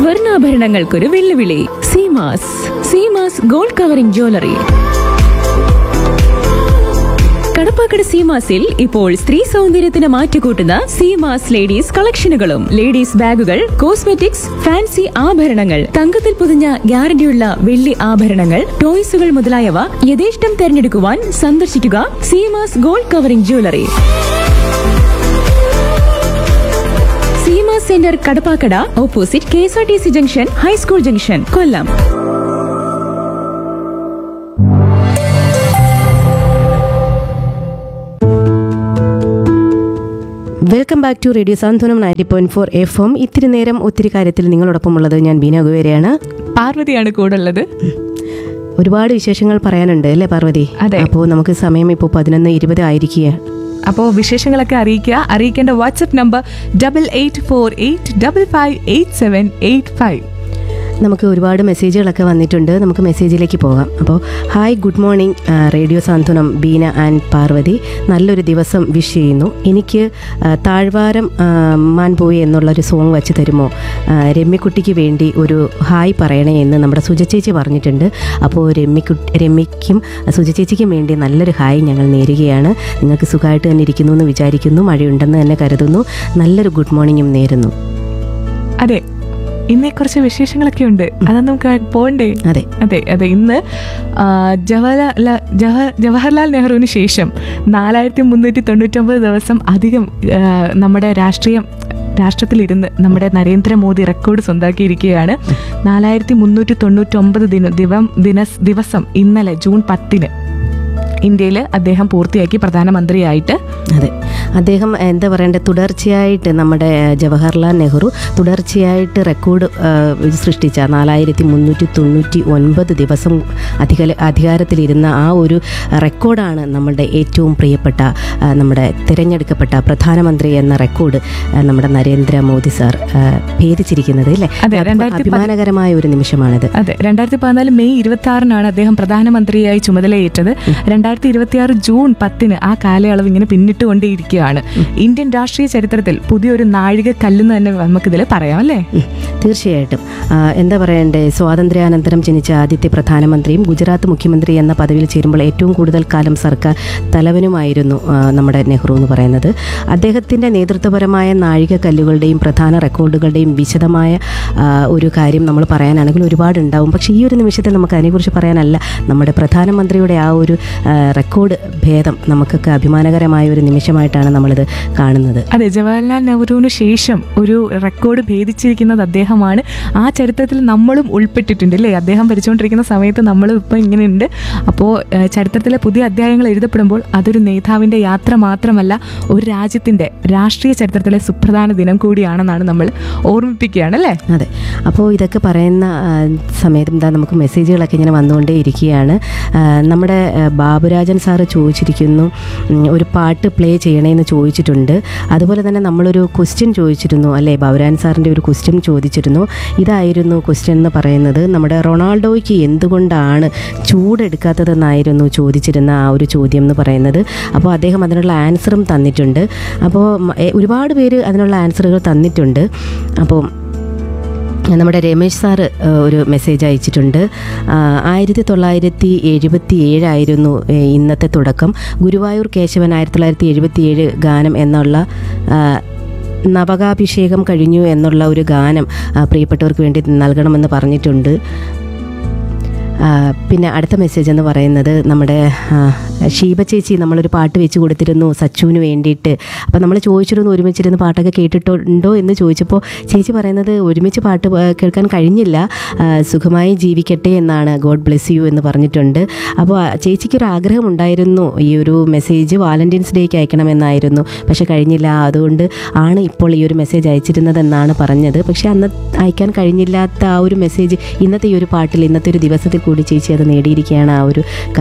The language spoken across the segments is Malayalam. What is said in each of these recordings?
സ്വർണ്ണാഭരണങ്ങൾക്കൊരു വെല്ലുവിളി Seemas Seemas gold covering jewellery Kadappakada സീമാസിൽ ഇപ്പോൾ സ്ത്രീ സൗന്ദര്യത്തിന് മാറ്റുകൂട്ടുന്ന സീമാസ് ലേഡീസ് കളക്ഷനുകളും ലേഡീസ് ബാഗുകൾ കോസ്മെറ്റിക്സ് ഫാൻസി ആഭരണങ്ങൾ തങ്കത്തിൽ പൊതിഞ്ഞ ഗ്യാരണ്ടിയുള്ള വെള്ളി ആഭരണങ്ങൾ ടോയ്സുകൾ മുതലായവ യഥേഷ്ടം തെരഞ്ഞെടുക്കുവാൻ സന്ദർശിക്കുക Seemas gold covering jewellery Seema centre Kadappakada opposite K S R T C junction high school junction Kollam welcome back to radio Santhwanam ninety point four F M ഇത്തിരി നേരം ഒത്തിരി കാര്യത്തിൽ നിങ്ങളോടൊപ്പം ഉള്ളത് ഞാൻ ബീന ഗുവേരയാണ് പാർവതിയാണ് കൂടെ ഉള്ളത് ഒരുപാട് വിശേഷങ്ങൾ പറയാനുണ്ട് അല്ലേ പാർവതി അതെ. അപ്പോൾ നമുക്ക് സമയം ഇപ്പോൾ പതിനൊന്ന് ഇരുപത് ആയിരിക്കുക അപ്പോൾ വിശേഷങ്ങളൊക്കെ അറിയിക്കുക അറിയിക്കേണ്ട WhatsApp number double eight four eight double five eight seven eight five നമുക്ക് ഒരുപാട് മെസ്സേജുകളൊക്കെ വന്നിട്ടുണ്ട് നമുക്ക് മെസ്സേജിലേക്ക് പോകാം അപ്പോൾ ഹായ് ഗുഡ് മോർണിംഗ് ആ, റേഡിയോ സാന്ത്വനം ബീന ആൻഡ് പാർവതി നല്ലൊരു ദിവസം വിഷ് ചെയ്യുന്നു എനിക്ക് ആ, താഴ്വാരം ആ, മാൻ പോയി എന്നുള്ളൊരു സോങ് വെച്ച് തരുമോ ആ, രമ്യക്കുട്ടിക്ക് വേണ്ടി ഒരു ഹായ് പറയണേ എന്ന് നമ്മുടെ സുജചേച്ചി പറഞ്ഞിട്ടുണ്ട് അപ്പോൾ രമ്യക്കുട്ടി രമ്യയ്ക്കും സുജചേച്ചിക്കും വേണ്ടി നല്ലൊരു ഹായ് ഞങ്ങൾ നേരുകയാണ് നിങ്ങൾക്ക് സുഖമായിട്ട് തന്നെ ഇരിക്കുന്നു എന്ന് വിചാരിക്കുന്നു മഴയുണ്ടെന്ന് തന്നെ കരുതുന്നു നല്ലൊരു ഗുഡ് മോർണിംഗും നേരുന്നു അതെ ഇന്നേ കുറച്ച് വിശേഷങ്ങളൊക്കെ ഉണ്ട് അത് നമുക്ക് പോണ്ടേ അതെ അതെ അതെ ഇന്ന് ആ, ജവഹർലാൽ ജവഹർ ജവഹർലാൽ നെഹ്റുവിന് ശേഷം നാലായിരത്തി മുന്നൂറ്റി തൊണ്ണൂറ്റൊമ്പത് ദിവസം അധികം ആ, നമ്മുടെ രാഷ്ട്രീയം രാഷ്ട്രത്തിലിരുന്ന് നമ്മുടെ നരേന്ദ്രമോദി റെക്കോർഡ് സ്വന്താക്കിയിരിക്കുകയാണ് നാലായിരത്തി മുന്നൂറ്റി തൊണ്ണൂറ്റൊമ്പത് ദിന ദിവം ദിന ദിവസം ഇന്നലെ ജൂൺ പത്തിന് ഇന്ത്യയിൽ അദ്ദേഹം പൂർത്തിയാക്കി പ്രധാനമന്ത്രിയായിട്ട് അതെ അദ്ദേഹം എന്താ പറയണ്ടത് തുടർച്ചയായിട്ട് നമ്മുടെ ജവഹർലാൽ നെഹ്റു തുടർച്ചയായിട്ട് റെക്കോർഡ് ആ, സൃഷ്ടിച്ച നാലായിരത്തി മുന്നൂറ്റി തൊണ്ണൂറ്റി ഒൻപത് ദിവസം അധിക അധികാരത്തിലിരുന്ന ആ ഒരു റെക്കോർഡാണ് നമ്മളുടെ ഏറ്റവും പ്രിയപ്പെട്ട ആ, നമ്മുടെ തിരഞ്ഞെടുക്കപ്പെട്ട പ്രധാനമന്ത്രി എന്ന റെക്കോർഡ് ആ, നമ്മുടെ നരേന്ദ്രമോദി സാർ ആ, ഭേദിച്ചിരിക്കുന്നത് അല്ലേ അതെ, രണ്ടായിരത്തി പതി- അഭിമാനകരമായ ഒരു നിമിഷമാണിത് അതെ രണ്ടായിരത്തി പതിനാല് മെയ് ഇരുപത്തി ആറിനാണ് അദ്ദേഹം പ്രധാനമന്ത്രിയായി ചുമതലയേറ്റത് രണ്ടായിരത്തി ഇരുപത്തി ആറ് ജൂൺ പത്തിന് ആ കാലയളവ് ഇങ്ങനെ പിന്നിട്ടുകൊണ്ടേയിരിക്കുകയാണ് ഇന്ത്യൻ രാഷ്ട്രീയ ചരിത്രത്തിൽ പുതിയൊരു നാഴിക കല്ലെന്ന് തന്നെ നമുക്കിതിൽ പറയാം അല്ലേ ഉം, തീർച്ചയായിട്ടും ആ, എന്താ പറയണ്ടേ സ്വാതന്ത്ര്യാനന്തരം ജനിച്ച ആദ്യത്തെ പ്രധാനമന്ത്രിയും ഗുജറാത്ത് മുഖ്യമന്ത്രി എന്ന പദവിയിൽ ചേരുമ്പോൾ ഏറ്റവും കൂടുതൽ കാലം സർക്കാർ തലവനുമായിരുന്നു ആ, നമ്മുടെ നെഹ്റു എന്ന് പറയുന്നത് അദ്ദേഹത്തിൻ്റെ നേതൃത്വപരമായ നാഴികക്കല്ലുകളുടെയും പ്രധാന റെക്കോർഡുകളുടെയും വിശദമായ ആ, ഒരു കാര്യം നമ്മൾ പറയാനാണെങ്കിൽ ഒരുപാടുണ്ടാവും പക്ഷേ ഈ ഒരു നിമിഷത്തിൽ നമുക്ക് അതിനെക്കുറിച്ച് പറയാനല്ല നമ്മുടെ പ്രധാനമന്ത്രിയുടെ ആ ഒരു ആ, റെക്കോർഡ് ഭേദം നമുക്കൊക്കെ അഭിമാനകരമായ ഒരു നിമിഷമായിട്ടാണ് നമ്മളിത് കാണുന്നത് അതെ ജവഹർലാൽ നെഹ്റുവിന് ശേഷം ഒരു റെക്കോർഡ് ഭേദിച്ചിരിക്കുന്നത് അദ്ദേഹമാണ് ആ ചരിത്രത്തിൽ നമ്മളും ഉൾപ്പെട്ടിട്ടുണ്ട് അല്ലേ അദ്ദേഹം ഭരിച്ചുകൊണ്ടിരിക്കുന്ന സമയത്ത് നമ്മളും ഇപ്പം ഇങ്ങനെയുണ്ട് അപ്പോൾ ചരിത്രത്തിലെ പുതിയ അധ്യായങ്ങൾ എഴുതപ്പെടുമ്പോൾ അതൊരു നേതാവിൻ്റെ യാത്ര മാത്രമല്ല ഒരു രാജ്യത്തിൻ്റെ രാഷ്ട്രീയ ചരിത്രത്തിലെ സുപ്രധാന ദിനം കൂടിയാണെന്നാണ് നമ്മൾ ഓർമ്മിപ്പിക്കുകയാണ് അല്ലേ അതെ അപ്പോൾ ഇതൊക്കെ പറയുന്ന ആ, സമയത്ത് എന്താ നമുക്ക് മെസ്സേജുകളൊക്കെ ഇങ്ങനെ വന്നുകൊണ്ടേ ഇരിക്കുകയാണ് ആ, നമ്മുടെ ആ, ബാബുരാജൻ സാറ് ചോദിച്ചിരിക്കുന്നു ഉം, ഒരു പാട്ട് പ്ലേ ചെയ്യണേന്ന് ചോദിച്ചിട്ടുണ്ട് അതുപോലെ തന്നെ നമ്മളൊരു ക്വസ്റ്റ്യൻ ചോദിച്ചിരുന്നു അല്ലേ ബാബുരാജൻ സാറിൻ്റെ ഒരു ക്വസ്റ്റ്യൻ ചോദിച്ചിരുന്നു ഇതായിരുന്നു ക്വസ്റ്റ്യൻ എന്ന് പറയുന്നത് നമ്മുടെ റൊണാൾഡോയ്ക്ക് എന്തുകൊണ്ടാണ് ചൂടെടുക്കാത്തതെന്നായിരുന്നു ചോദിച്ചിരുന്ന ആ ഒരു ചോദ്യം എന്ന് പറയുന്നത് അപ്പോൾ അദ്ദേഹം അതിനുള്ള ആൻസറും തന്നിട്ടുണ്ട് അപ്പോൾ മ- എ- ഒരുപാട് പേര് അതിനുള്ള ആൻസറുകൾ തന്നിട്ടുണ്ട് അപ്പോൾ നമ്മുടെ രമേശ് സാറ് ഏഹ്, ഒരു മെസ്സേജ് അയച്ചിട്ടുണ്ട് ആ, ആയിരത്തി തൊള്ളായിരത്തി എഴുപത്തി ഏഴായിരുന്നു ഏഹ്, ഇന്നത്തെ തുടക്കം ഗുരുവായൂർ കേശവൻ ആയിരത്തി തൊള്ളായിരത്തി എഴുപത്തി ഏഴ് ഗാനം എന്നുള്ള ആ, നവകാഭിഷേകം കഴിഞ്ഞു എന്നുള്ള ഒരു ഗാനം ആ, പ്രിയപ്പെട്ടവർക്ക് വേണ്ടി നൽകണമെന്ന് പറഞ്ഞിട്ടുണ്ട് ആ, പിന്നെ അടുത്ത മെസ്സേജ് എന്ന് പറയുന്നത് നമ്മുടെ ആ, ഷീബ ചേച്ചി നമ്മളൊരു പാട്ട് വെച്ച് കൊടുത്തിരുന്നു സച്ചുവിന് വേണ്ടിയിട്ട് അപ്പോൾ നമ്മൾ ചോദിച്ചിരുന്നു ഒരുമിച്ചിരുന്ന് പാട്ടൊക്കെ കേട്ടിട്ടുണ്ടോ എന്ന് ചോദിച്ചപ്പോൾ ചേച്ചി പറയുന്നത് ഒരുമിച്ച് പാട്ട് പ- കേൾക്കാൻ കഴിഞ്ഞില്ല ആ, സുഖമായി ജീവിക്കട്ടെ എന്നാണ് ഗോഡ് ബ്ലെസ് യു എന്ന് പറഞ്ഞിട്ടുണ്ട് അപ്പോൾ ആ ചേച്ചിക്കൊരു ആഗ്രഹം ഉണ്ടായിരുന്നു ഈ ഒരു മെസ്സേജ് വാലന്റൈൻസ് ഡേക്ക് അയക്കണമെന്നായിരുന്നു പക്ഷെ കഴിഞ്ഞില്ല അതുകൊണ്ട് ആണ് ഇപ്പോൾ ഈ ഒരു മെസ്സേജ് അയച്ചിരുന്നതെന്നാണ് പറഞ്ഞത് പക്ഷെ അന്ന് അയക്കാൻ കഴിഞ്ഞില്ലാത്ത ആ ഒരു മെസ്സേജ് ഇന്നത്തെ ഈ ഒരു പാട്ടിൽ ഇന്നത്തെ ഒരു ദിവസത്തിൽ കൂടി ചേച്ചി അത് നേടിയിരിക്കുകയാണ് ആ ഒരു കാര്യം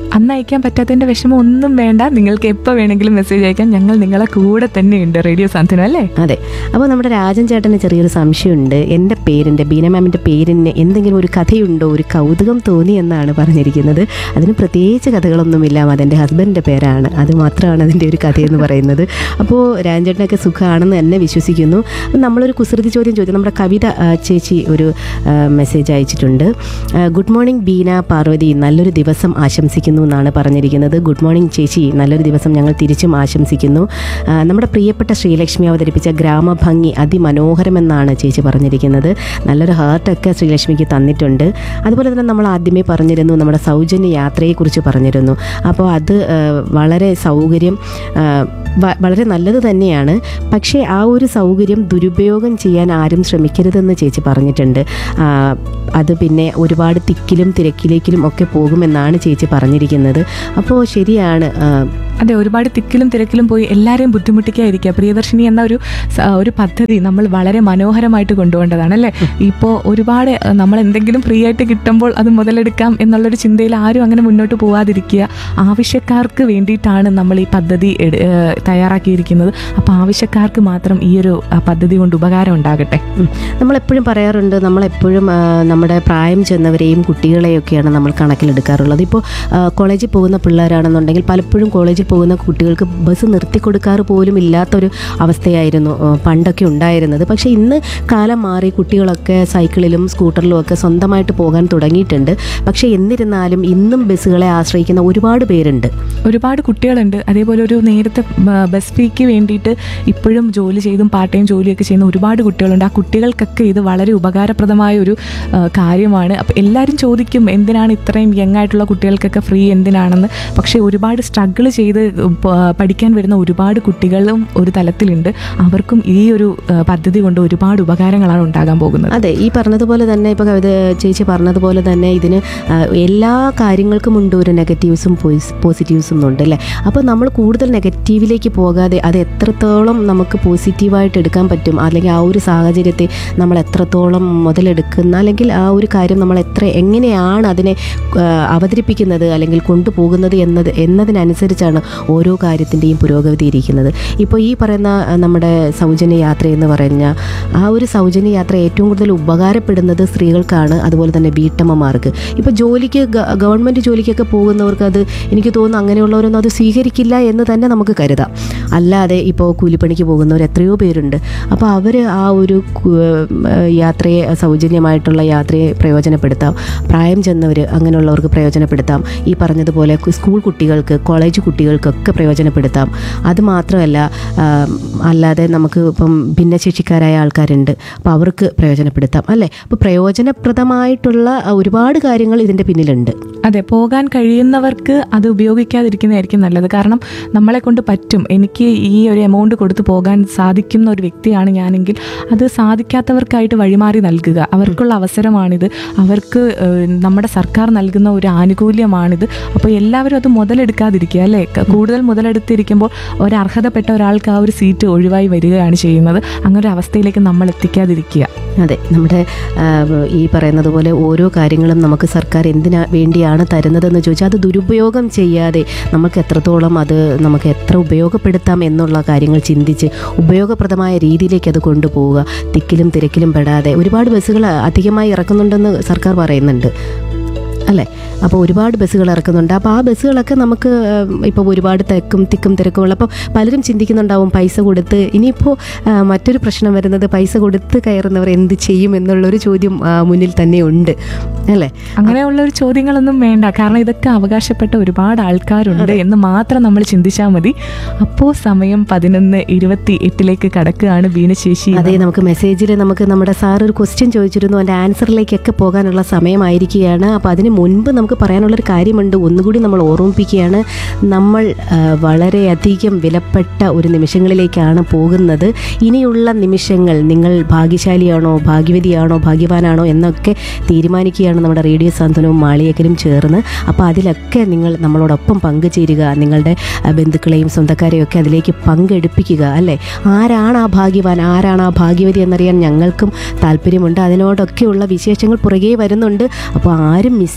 അന്ന് അയക്കാൻ പറ്റാത്തതിന്റെ വിഷമം ഒന്നും വേണ്ട നിങ്ങൾക്ക് എപ്പോൾ വേണമെങ്കിലും മെസ്സേജ് അയക്കാം ഞങ്ങൾ നിങ്ങളെ കൂടെ തന്നെയുണ്ട് റേഡിയോ സാന്ത്വനം അല്ലേ അതെ അപ്പോൾ നമ്മുടെ രാജൻ ചേട്ടന് ചെറിയൊരു സംശയമുണ്ട് എൻ്റെ പേരിൻ്റെ ബീന മാമിൻ്റെ പേരിന് എന്തെങ്കിലും ഒരു കഥയുണ്ടോ ഒരു കൗതുകം തോന്നി എന്നാണ് പറഞ്ഞിരിക്കുന്നത് അതിന് പ്രത്യേകിച്ച് കഥകളൊന്നുമില്ല അതെൻ്റെ ഹസ്ബൻഡിൻ്റെ പേരാണ് അത് മാത്രമാണ് അതിൻ്റെ ഒരു കഥയെന്ന് പറയുന്നത് അപ്പോൾ രാജൻ ചേട്ടനൊക്കെ സുഖമാണെന്ന് തന്നെ വിശ്വസിക്കുന്നു അപ്പോൾ നമ്മളൊരു കുസൃതി ചോദ്യം ചോദിച്ചു നമ്മുടെ കവിത ആ, ചേച്ചി ഒരു ആ, മെസ്സേജ് അയച്ചിട്ടുണ്ട് ആ, ഗുഡ് മോർണിംഗ് ബീന പാർവതി നല്ലൊരു ദിവസം ആശംസിക്കുന്നു എന്നാണ് പറഞ്ഞിരിക്കുന്നത് ഗുഡ് മോർണിംഗ് ചേച്ചി നല്ലൊരു ദിവസം ഞങ്ങൾ തിരിച്ചും ആശംസിക്കുന്നു ആ, നമ്മുടെ പ്രിയപ്പെട്ട ശ്രീലക്ഷ്മി അവതരിപ്പിച്ച ഗ്രാമഭംഗി അതിമനോഹരമെന്നാണ് ചേച്ചി പറഞ്ഞിരിക്കുന്നത് നല്ലൊരു ഹാർട്ടൊക്കെ ശ്രീലക്ഷ്മിക്ക് തന്നിട്ടുണ്ട് അതുപോലെ തന്നെ നമ്മൾ ആദ്യമേ പറഞ്ഞിരുന്നു നമ്മുടെ സൗജന്യ യാത്രയെക്കുറിച്ച് പറഞ്ഞിരുന്നു അപ്പോൾ അത് ആ, വളരെ സൗകര്യം ആ, വ- വളരെ നല്ലത് തന്നെയാണ് പക്ഷേ ആ ഒരു സൗകര്യം ദുരുപയോഗം ചെയ്യാൻ ആരും ശ്രമിക്കരുതെന്ന് ചേച്ചി പറഞ്ഞിട്ടുണ്ട് ആ, അത് പിന്നെ ഒരുപാട് തിക്കിലും തിരക്കിലേക്കിലും ഒക്കെ പോകുമെന്നാണ് ചേച്ചി പറഞ്ഞിരിക്കുന്നത് അപ്പോൾ ശരിയാണ് ആ, അതെ ഒരുപാട് തിക്കിലും തിരക്കിലും പോയി എല്ലാവരെയും ബുദ്ധിമുട്ടിക്കാതിരിക്കുക പ്രിയദർശിനി എന്ന ഒരു സ- ഒരു പദ്ധതി നമ്മൾ വളരെ മനോഹരമായിട്ട് കൊണ്ടുപോകേണ്ടതാണ് അല്ലേ ഇപ്പോൾ ഒരുപാട് അഹ്, നമ്മൾ എന്തെങ്കിലും ഫ്രീ ആയിട്ട് കിട്ടുമ്പോൾ അത് മുതലെടുക്കാം എന്നുള്ളൊരു ചിന്തയിൽ ആരും അങ്ങനെ മുന്നോട്ട് പോവാതിരിക്കുക ആവശ്യക്കാർക്ക് വേണ്ടിയിട്ടാണ് നമ്മൾ ഈ പദ്ധതി എട്- ഏഹ്, തയ്യാറാക്കിയിരിക്കുന്നത് അപ്പോൾ ആവശ്യക്കാർക്ക് മാത്രം ഈ ഒരു അഹ്, പദ്ധതി കൊണ്ട് ഉപകാരം ഉണ്ടാകട്ടെ ഉം. നമ്മളെപ്പോഴും പറയാറുണ്ട് നമ്മളെപ്പോഴും ആ, നമ്മുടെ പ്രായം ചെന്നവരെയും കുട്ടികളെയൊക്കെയാണ് നമ്മൾ കണക്കിലെടുക്കാറുള്ളത് ഇപ്പോൾ ആ, കോളേജിൽ പോകുന്ന പിള്ളേരാണെന്നുണ്ടെങ്കിൽ പലപ്പോഴും കോളേജിൽ പോകുന്ന കുട്ടികൾക്ക് ബസ് നിർത്തി കൊടുക്കാറ് പോലും ഇല്ലാത്തൊരു അവസ്ഥയായിരുന്നു ആ, പണ്ടൊക്കെ ഉണ്ടായിരുന്നത് പക്ഷേ ഇന്ന് കാലം മാറി കുട്ടികളൊക്കെ സൈക്കിളിലും സ്കൂട്ടറിലും ഒക്കെ സ്വന്തമായിട്ട് പോകാൻ തുടങ്ങിയിട്ടുണ്ട് പക്ഷേ എന്നിരുന്നാലും ഇന്നും ബസ്സുകളെ ആശ്രയിക്കുന്ന ഒരുപാട് പേരുണ്ട് ഒരുപാട് കുട്ടികളുണ്ട് അതേപോലെ ഒരു നേരത്തെ ബ- ബസ് ഫീക്ക് വേണ്ടിയിട്ട് ഇപ്പോഴും ജോലി ചെയ്തും പാർട്ട് ടൈം ജോലിയൊക്കെ ചെയ്യുന്ന ഒരുപാട് കുട്ടികളുണ്ട് ആ കുട്ടികൾക്കൊക്കെ ഇത് വളരെ ഉപകാരപ്രദമായ ഒരു ആ, കാര്യമാണ് അപ്പോൾ എല്ലാവരും ചോദിക്കും എന്തിനാണ് ഇത്രയും യങ് ആയിട്ടുള്ള കുട്ടികൾക്കൊക്കെ ഫ്രീ എന്തിനാണെന്ന് പക്ഷേ ഒരുപാട് സ്ട്രഗിൾ ചെയ്ത് പ- പഠിക്കാൻ വരുന്ന ഒരുപാട് കുട്ടികളും ഒരു തലത്തിലുണ്ട് അവർക്കും ഈ ഒരു ആ, പദ്ധതി കൊണ്ട് ഒരുപാട് ഉപകാരങ്ങളാണ് ഉണ്ടാകാൻ പോകുന്നത് അതെ ഈ പറഞ്ഞതുപോലെ തന്നെ ഇപ്പോൾ കവിത ചേച്ചി പറഞ്ഞതുപോലെ തന്നെ ഇതിന് ആ, എല്ലാ കാര്യങ്ങൾക്കും ഉണ്ട് ഒരു നെഗറ്റീവ്സും പോസിറ്റീവ്സും ഉണ്ട് അല്ലേ അപ്പോൾ നമ്മൾ കൂടുതൽ നെഗറ്റീവിലേക്ക് പോകാതെ അത് എത്രത്തോളം നമുക്ക് പോസിറ്റീവായിട്ട് എടുക്കാൻ പറ്റും അല്ലെങ്കിൽ ആ ഒരു സാഹചര്യത്തെ നമ്മൾ എത്രത്തോളം മുതലെടുക്കുന്ന അല്ലെങ്കിൽ ആ ഒരു കാര്യം നമ്മൾ എത്ര എങ്ങനെയാണ് അതിനെ ആ, അവതരിപ്പിക്കുന്നത് അല്ലെങ്കിൽ കൊണ്ടുപോകുന്നത് എന്നത് എന്നതിനനുസരിച്ചാണ് ഓരോ കാര്യത്തിൻ്റെയും പുരോഗതി ഇരിക്കുന്നത് ഇപ്പോൾ ഈ പറയുന്ന ആ, നമ്മുടെ സൗജന്യ യാത്ര എന്ന് പറഞ്ഞ ആ ഒരു സൗജന്യ യാത്ര ഏറ്റവും കൂടുതൽ ഉപകാരപ്പെടുന്നത് സ്ത്രീകൾക്കാണ് അതുപോലെ തന്നെ വീട്ടമ്മമാർക്ക് ഇപ്പോൾ ജോലിക്ക് ഗ- ഗവൺമെൻറ് ജോലിക്കൊക്കെ പോകുന്നവർക്ക് അത് എനിക്ക് തോന്നുന്നു അങ്ങനെയുള്ളവരൊന്നും അത് സ്വീകരിക്കില്ല എന്ന് തന്നെ നമുക്ക് കരുതാം അല്ലാതെ ഇപ്പോൾ കൂലിപ്പണിക്ക് പോകുന്നവർ എത്രയോ പേരുണ്ട് അപ്പോൾ അവർ ആ ഒരു കു- ഏഹ് യാത്രയെ സൗജന്യമായിട്ടുള്ള യാത്രയെ പ്രയോജനപ്പെടുത്താം പ്രായം ചെന്നവർ അങ്ങനെയുള്ളവർക്ക് പ്രയോജനപ്പെടുത്താം ഈ പറഞ്ഞതുപോലെ കു- സ്കൂൾ കുട്ടികൾക്ക് കോളേജ് കുട്ടികൾക്കൊക്കെ പ്രയോജനപ്പെടുത്താം അത് മാത്രമല്ല ആം, അല്ലാതെ നമുക്ക് ഇപ്പം ഭിന്നശേഷിക്കാരായ ആൾക്കാരുണ്ട് അപ്പോൾ അവർക്ക് പ്രയോജനപ്പെടുത്താം അല്ലേ അപ്പോൾ പ്രയോജനപ്രദമായിട്ടുള്ള ആ, ഒരുപാട് കാര്യങ്ങൾ ഇതിൻ്റെ പിന്നിലുണ്ട് അതെ പോകാൻ കഴിയുന്നവർക്ക് അത് ഉപയോഗിക്കാതിരിക്കുന്നതായിരിക്കും നല്ലത് കാരണം നമ്മളെ കൊണ്ട് പറ്റും എനിക്ക് ഈ ഒരു എമൗണ്ട് കൊടുത്ത് പോകാൻ സാധിക്കുന്ന ഒരു വ്യക്തിയാണ് ഞാനെങ്കിൽ അത് സാധിക്കാത്തവർക്കായിട്ട് വഴിമാറി നൽകുക അവർക്കുള്ള അവസരമാണിത് അവർക്ക് ഏഹ്, നമ്മുടെ സർക്കാർ നൽകുന്ന ഒരു ആനുകൂല്യമാണിത് അപ്പോൾ എല്ലാവരും അത് മുതലെടുക്കാതിരിക്കുക അല്ലേ ക- കൂടുതൽ മുതലെടുത്തിരിക്കുമ്പോൾ ഒരു അർഹതപ്പെട്ട ഒരാൾക്ക് ആ ഒരു സീറ്റ് ഒഴിവായി വരികയാണ് ചെയ്യുന്നത് അങ്ങനെ ഒരു അവസ്ഥയിലേക്ക് നമ്മൾ എത്തിക്കാതിരിക്കുക അതെ നമ്മുടെ ആ, ഈ പറയുന്നത് പോലെ ഓരോ കാര്യങ്ങളും നമുക്ക് സർക്കാർ എന്തിനാ വേണ്ടിയാണ് തരുന്നതെന്ന് ചോദിച്ചാൽ അത് ദുരുപയോഗം ചെയ്യാതെ നമുക്ക് എത്രത്തോളം അത് നമുക്ക് എത്ര ഉപയോഗപ്പെടുത്താം എന്നുള്ള കാര്യങ്ങൾ ചിന്തിച്ച് ഉപയോഗപ്രദമായ രീതിയിലേക്ക് അത് കൊണ്ടുപോവുക തിക്കിലും തിരക്കിലും പെടാതെ ഒരുപാട് ബസ്സുകൾ അധികമായി ഇറക്കുന്നുണ്ടെന്ന് സർക്കാർ പറയുന്നുണ്ട് അല്ലേ അപ്പോൾ ഒരുപാട് ബസ്സുകൾ ഇറക്കുന്നുണ്ട് അപ്പോൾ ആ ബസ്സുകളൊക്കെ നമുക്ക് ഇപ്പോൾ ഒരുപാട് തിക്കും തിക്കും തിരക്കും ഉള്ള അപ്പോൾ പലരും ചിന്തിക്കുന്നുണ്ടാവും പൈസ കൊടുത്ത് ഇനിയിപ്പോൾ ആ, മറ്റൊരു പ്രശ്നം വരുന്നത് പൈസ കൊടുത്ത് കയറുന്നവർ എന്ത് ചെയ്യും എന്നുള്ളൊരു ചോദ്യം ആ, മുന്നിൽ തന്നെ ഉണ്ട് അല്ലേ അങ്ങനെയുള്ള ഒരു ചോദ്യങ്ങളൊന്നും വേണ്ട കാരണം ഇതൊക്കെ അവകാശപ്പെട്ട ഒരുപാട് ആൾക്കാരുണ്ട് എന്ന് മാത്രം നമ്മൾ ചിന്തിച്ചാൽ മതി അപ്പോൾ സമയം പതിനൊന്ന് ഇരുപത്തി എട്ടിലേക്ക് കടക്കുകയാണ് ബീനശേഷി അതെ നമുക്ക് മെസ്സേജിൽ നമുക്ക് നമ്മുടെ സാർ ഒരു ക്വസ്റ്റ്യൻ ചോദിച്ചിരുന്നു അതിൻ്റെ ആൻസറിലേക്കൊക്കെ പോകാനുള്ള സമയമായിരിക്കുകയാണ് അപ്പോൾ അതിന് മുൻപ് നമുക്ക് പറയാനുള്ളൊരു കാര്യമുണ്ട് ഒന്നുകൂടി നമ്മൾ ഓർമ്മിപ്പിക്കുകയാണ് നമ്മൾ ആ, വളരെയധികം വിലപ്പെട്ട ഒരു നിമിഷങ്ങളിലേക്കാണ് പോകുന്നത് ഇനിയുള്ള നിമിഷങ്ങൾ നിങ്ങൾ ഭാഗ്യശാലിയാണോ ഭാഗ്യവതിയാണോ ഭാഗ്യവാനാണോ എന്നൊക്കെ തീരുമാനിക്കുകയാണ് നമ്മുടെ റേഡിയോ സാന്ത്വനവും മാളിയേക്കലും ചേർന്ന് അപ്പോൾ അതിലൊക്കെ നിങ്ങൾ നമ്മളോടൊപ്പം പങ്കുചേരുക നിങ്ങളുടെ ആ, ബന്ധുക്കളെയും സ്വന്തക്കാരെയും ഒക്കെ അതിലേക്ക് പങ്കെടുപ്പിക്കുക അല്ലേ ആരാണ് ആ ഭാഗ്യവാൻ ആരാണ് ആ ഭാഗ്യവതി എന്നറിയാൻ ഞങ്ങൾക്കും താല്പര്യമുണ്ട് അതിനോടൊക്കെയുള്ള വിശേഷങ്ങൾ പുറകെ വരുന്നുണ്ട് അപ്പോൾ ആരും മിസ്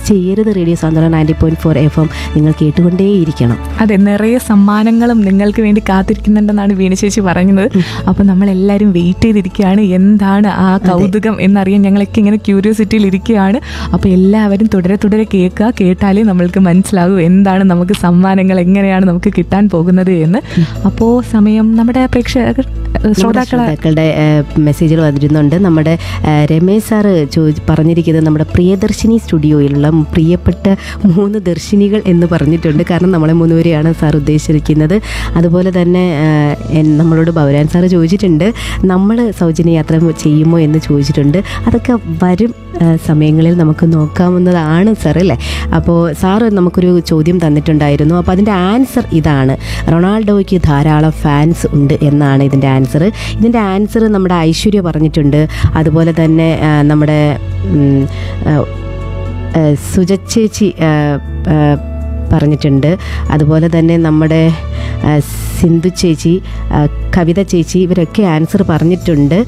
ചെയ്യരുത് radio Santhwana ninety point four F M നിങ്ങൾ കേട്ടുകൊണ്ടേയിരിക്കണം അതെ നിറയെ സമ്മാനങ്ങളും നിങ്ങൾക്ക് വേണ്ടി കാത്തിരിക്കുന്നുണ്ടെന്നാണ് വീണ ചേച്ചി പറയുന്നത് അപ്പോൾ നമ്മളെല്ലാവരും വെയിറ്റ് ചെയ്തിരിക്കുകയാണ് എന്താണ് ആ കൗതുകം എന്നറിയാൻ ഞങ്ങളൊക്കെ ഇങ്ങനെ ക്യൂരിയോസിറ്റിയിൽ ഇരിക്കുകയാണ് അപ്പോൾ എല്ലാവരും തുടരെ തുടരെ കേൾക്കുക കേട്ടാലേ നമ്മൾക്ക് മനസ്സിലാകൂ എന്താണ് നമുക്ക് സമ്മാനങ്ങൾ എങ്ങനെയാണ് നമുക്ക് കിട്ടാൻ പോകുന്നത് എന്ന് അപ്പോൾ സമയം നമ്മുടെ പ്രേക്ഷകർ ശ്രോതാക്കളെ ശ്രോതാക്കളുടെ മെസ്സേജുകൾ വന്നിരുന്നുണ്ട് നമ്മുടെ ആ, രമേശ് സാറ് ചോദി പറഞ്ഞിരിക്കുന്നത് നമ്മുടെ പ്രിയദർശിനി സ്റ്റുഡിയോയിലുള്ള പ്രിയപ്പെട്ട മൂന്ന് ദർശിനികൾ എന്ന് പറഞ്ഞിട്ടുണ്ട് കാരണം നമ്മളെ മൂന്നുപേരെയാണ് സാർ ഉദ്ദേശിച്ചിരിക്കുന്നത് അതുപോലെ തന്നെ ആ, എൻ- നമ്മളോട് ഭവരാൻ സാറ് ചോദിച്ചിട്ടുണ്ട് നമ്മൾ സൗജന്യ യാത്ര ചെയ്യുമോ എന്ന് ചോദിച്ചിട്ടുണ്ട് അതൊക്കെ വരും ആ, സമയങ്ങളിൽ നമുക്ക് നോക്കാവുന്നതാണ് സാർ അല്ലേ അപ്പോൾ സാറ് നമുക്കൊരു ചോദ്യം തന്നിട്ടുണ്ടായിരുന്നു അപ്പോൾ അതിൻ്റെ ആൻസർ ഇതാണ് റൊണാൾഡോയ്ക്ക് ധാരാളം ഫാൻസ് ഉണ്ട് എന്നാണ് ഇതിൻ്റെ ആൻസർ ഇതിൻ്റെ ആൻസർ നമ്മുടെ ഐശ്വര്യ പറഞ്ഞിട്ടുണ്ട് അതുപോലെ തന്നെ ആ, നമ്മുടെ ഉം, ആ, ആ, സുജച്ചേച്ചി ആ, ആ, പറഞ്ഞിട്ടുണ്ട് അതുപോലെ തന്നെ നമ്മുടെ ആ, സിന്ധു ചേച്ചി ആ, കവിത ചേച്ചി ഇവരൊക്കെ ആൻസർ പറഞ്ഞിട്ടുണ്ട്